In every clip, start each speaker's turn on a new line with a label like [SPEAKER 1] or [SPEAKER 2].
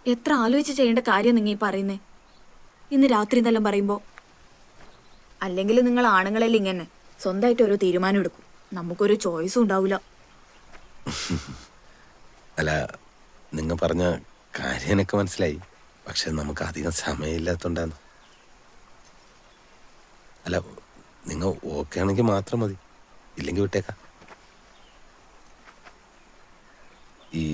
[SPEAKER 1] എത്ര ആലോചിച്ച് ചെയ്യേണ്ട കാര്യം നിങ്ങൾ ഈ പറയുന്നേ ഇന്ന് രാത്രി എന്നെല്ലാം പറയുമ്പോ അല്ലെങ്കിൽ നിങ്ങൾ ആണുങ്ങളെല്ലാം ഇങ്ങനെ സ്വന്തമായിട്ട് ഓരോ തീരുമാനം എടുക്കും നമുക്കൊരു ചോയ്സും ഉണ്ടാവില്ല
[SPEAKER 2] അല്ല നിങ്ങൾ പറഞ്ഞ കാര്യം എനിക്ക് മനസ്സിലായി പക്ഷെ നമുക്ക് അധികം സമയമില്ലാത്തോണ്ടാണ് അല്ല നിങ്ങൾ ഓക്കെ ആണെങ്കിൽ മാത്രം മതി ഇല്ലെങ്കിൽ വിട്ടേക്കാം ഈ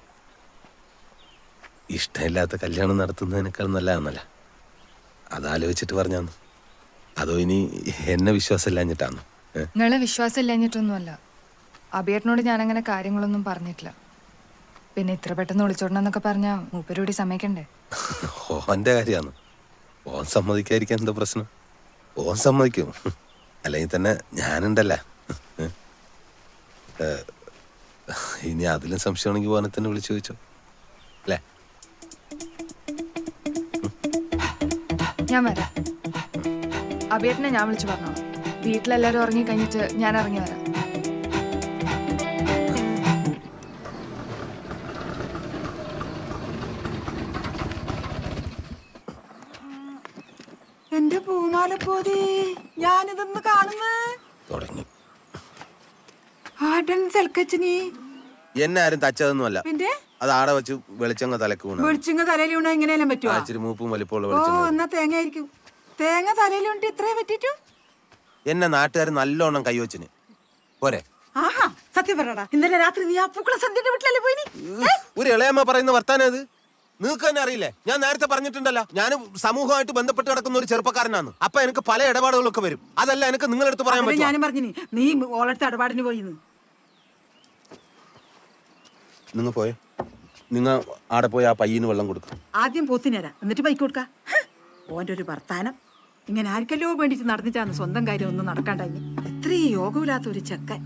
[SPEAKER 2] ഇഷ്ടമില്ലാത്ത കല്യാണം നടത്തുന്നതിനേക്കാൾ നല്ലതാണെന്നല്ല അതാലോചിച്ചിട്ട് പറഞ്ഞാന്ന് അതോ ഇനി എന്നെ വിശ്വാസമില്ലാഞ്ഞിട്ടാണോ ഏ?
[SPEAKER 3] നിങ്ങളെ വിശ്വാസം ഇല്ലാഞ്ഞിട്ടൊന്നുമല്ല അബിയേട്ടനോട് ഞാനങ്ങനെ കാര്യങ്ങളൊന്നും പറഞ്ഞിട്ടില്ല പിന്നെ ഇത്ര പെട്ടെന്ന് ഒളിച്ചോടണമെന്നൊക്കെ പറഞ്ഞാൽ മൂപ്പരോടി സമ്മതിക്കണ്ടേ
[SPEAKER 2] ഓന്റെ കാര്യമാണ് ഓൻ സമ്മതിക്കാതിരിക്കാൻ എന്താ പ്രശ്നം ഓൻ സമ്മതിക്കും അല്ലെങ്കിൽ തന്നെ ഞാനുണ്ടല്ല ഏ, ഇനി അതിലും സംശയമാണെങ്കിൽ ഓനെ തന്നെ വിളിച്ചു ചോദിച്ചോ അല്ലേ
[SPEAKER 3] ഞാൻ വരാം അബിയേട്ടനെ ഞാൻ വിളിച്ചു പറഞ്ഞോളാം വീട്ടിലെല്ലാവരും ഉറങ്ങി കഴിഞ്ഞിട്ട് ഞാൻ ഇറങ്ങി വരാം
[SPEAKER 4] എന്റെ പൂമാലപ്പോതി ഞാനിതൊന്ന് കാണുന്നു
[SPEAKER 2] തുടങ്ങി
[SPEAKER 4] ആടൻ തലക്കച്ചിനി
[SPEAKER 2] എന്നെ ആരും തച്ചതൊന്നുമല്ല
[SPEAKER 4] പിന്നെ
[SPEAKER 2] അത് ആടെ വെച്ച് വെളിച്ചങ്ങ തലക്ക് വീണ
[SPEAKER 4] വെളിച്ചിങ്ങ തലയിൽ വീണ എങ്ങനെയല്ലേ പറ്റുമോ
[SPEAKER 2] ഇച്ചിരി മൂപ്പും വലിപ്പമുള്ള
[SPEAKER 4] ഓ
[SPEAKER 2] വെളിച്ചങ്ങ
[SPEAKER 4] എന്നാ തേങ്ങ ആയിരിക്കും തേങ്ങ തലയിൽ വീണിട്ട് ഇത്രേ പറ്റിട്ടു
[SPEAKER 2] എന്നെ നാട്ടുകാർ നല്ലോണം കൈവച്ചിന് പോരെ
[SPEAKER 4] ആഹാ സത്യം പറയടാ ഇന്നലെ രാത്രി നീ ആ പൂക്കള സന്ധ്യന്റെ വീട്ടിലല്ലേ പോയിനി
[SPEAKER 2] ഒരു ഇളയമ്മ പറയുന്ന വർത്താനം അത് നിങ്ങൾക്ക് തന്നെ അറിയില്ലേ ഞാൻ നേരത്തെ പറഞ്ഞിട്ടുണ്ടല്ലോ ഞാൻ സമൂഹമായിട്ട് ബന്ധപ്പെട്ട് കിടക്കുന്ന ഒരു ചെറുപ്പക്കാരനാണ് അപ്പൊ എനിക്ക് പല ഇടപാടുകളൊക്കെ വരും അതല്ല എനിക്ക് നിങ്ങളെടുത്ത് പറയാൻ
[SPEAKER 4] അതല്ലേ
[SPEAKER 2] പറ്റും
[SPEAKER 4] ഞാനും പറഞ്ഞിനി നീ ഓളടുത്ത് ഇടപാടിന് പോയിന്ന്
[SPEAKER 2] നിങ്ങൾ പോയോ നിങ്ങൾ ആടെ പോയി ആ പയ്യന് വെള്ളം കൊടുക്കും
[SPEAKER 4] ആദ്യം പോത്തിനേരാ എന്നിട്ട് ബൈക്ക് കൊടുക്ക ഹ്, ഓന്റെ ഒരു വർത്താനം ഇങ്ങനെ ആർക്കല്ലോ വേണ്ടിട്ട് നടന്നിട്ടാണ് സ്വന്തം കാര്യം ഒന്നും നടക്കാണ്ടായി എത്രയും യോഗമില്ലാത്ത ഒരു ചെക്കൻ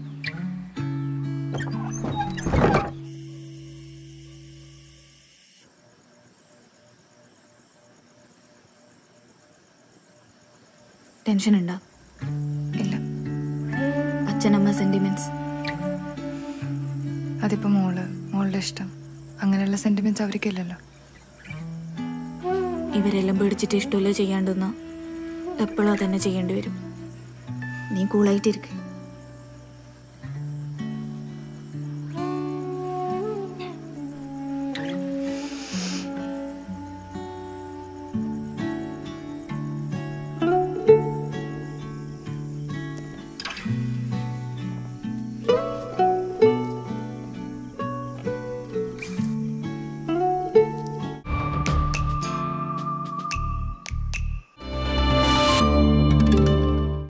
[SPEAKER 1] ടെൻഷൻ ഉണ്ടോ
[SPEAKER 3] ഇല്ല
[SPEAKER 1] അച്ഛനമ്മ സെന്റിമെന്റ്സ്
[SPEAKER 3] അതിപ്പോ മോള് മോളുടെ ഇഷ്ടം അങ്ങനെയുള്ള സെന്റിമെന്റ്സ് അവർക്കില്ലല്ലോ
[SPEAKER 1] ഇവരെല്ലാം പേടിച്ചിട്ട് ഇഷ്ടമില്ല ചെയ്യാണ്ടെന്ന എപ്പോഴും അതന്നെ ചെയ്യേണ്ടി വരും നീ കൂളായിട്ടിരിക്കും